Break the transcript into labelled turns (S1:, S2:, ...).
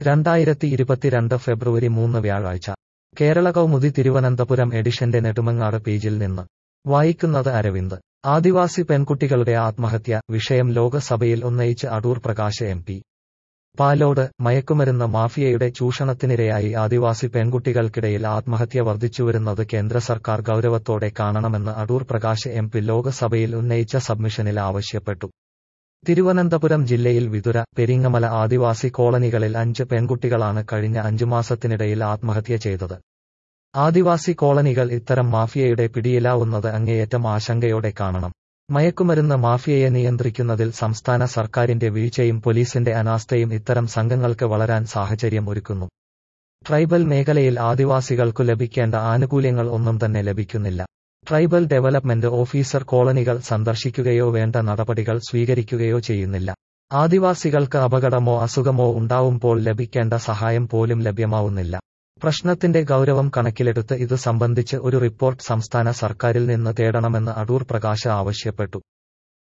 S1: രണ്ടായിരത്തി ഇരുപത്തിരണ്ട് ഫെബ്രുവരി മൂന്ന് വ്യാഴാഴ്ച കേരള കൗമുദി തിരുവനന്തപുരം എഡിഷന്റെ നെടുമങ്ങാട് പേജിൽ നിന്ന് വായിക്കുന്നത് അരവിന്ദ് ആദിവാസി പെൺകുട്ടികളുടെ ആത്മഹത്യ വിഷയം ലോകസഭയിൽ ഉന്നയിച്ച് അടൂർ പ്രകാശ് എം പി പാലോട് മയക്കുമരുന്ന് മാഫിയയുടെ ചൂഷണത്തിനിരയായി ആദിവാസി പെൺകുട്ടികൾക്കിടയിൽ ആത്മഹത്യ വർദ്ധിച്ചുവരുന്നത് കേന്ദ്ര സർക്കാർ ഗൗരവത്തോടെ കാണണമെന്ന് അടൂർ പ്രകാശ് എം പി ലോകസഭയിൽ ഉന്നയിച്ച സബ്മിഷനിൽ ആവശ്യപ്പെട്ടു തിരുവനന്തപുരം ജില്ലയിൽ വിതുര പെരിങ്ങമല ആദിവാസി കോളനികളിൽ അഞ്ച് പെൺകുട്ടികളാണ് കഴിഞ്ഞ അഞ്ചു മാസത്തിനിടയിൽ ആത്മഹത്യ ചെയ്തത് ആദിവാസി കോളനികൾ ഇത്തരം മാഫിയയുടെ പിടിയിലാവുന്നത് അങ്ങേയറ്റം ആശങ്കയോടെ കാണണം മയക്കുമരുന്ന് മാഫിയയെ നിയന്ത്രിക്കുന്നതിൽ സംസ്ഥാന സർക്കാരിന്റെ വീഴ്ചയും പോലീസിന്റെ അനാസ്ഥയും ഇത്തരം സംഘങ്ങൾക്ക് വളരാൻ സാഹചര്യം ഒരുക്കുന്നു ട്രൈബൽ മേഖലയിൽ ആദിവാസികൾക്കു ലഭിക്കേണ്ട ആനുകൂല്യങ്ങൾ ഒന്നും തന്നെ ലഭിക്കുന്നില്ല ട്രൈബൽ ഡെവലപ്മെന്റ് ഓഫീസർ കോളനികൾ സന്ദർശിക്കുകയോ വേണ്ട നടപടികൾ സ്വീകരിക്കുകയോ ചെയ്യുന്നില്ല ആദിവാസികൾക്ക് അപകടമോ അസുഖമോ ഉണ്ടാവുമ്പോൾ ലഭിക്കേണ്ട സഹായം പോലും ലഭ്യമാവുന്നില്ല പ്രശ്നത്തിന്റെ ഗൗരവം കണക്കിലെടുത്ത് ഇത് സംബന്ധിച്ച് ഒരു റിപ്പോർട്ട് സംസ്ഥാന സർക്കാരിൽ നിന്ന് തേടണമെന്ന് അടൂർ പ്രകാശ് ആവശ്യപ്പെട്ടു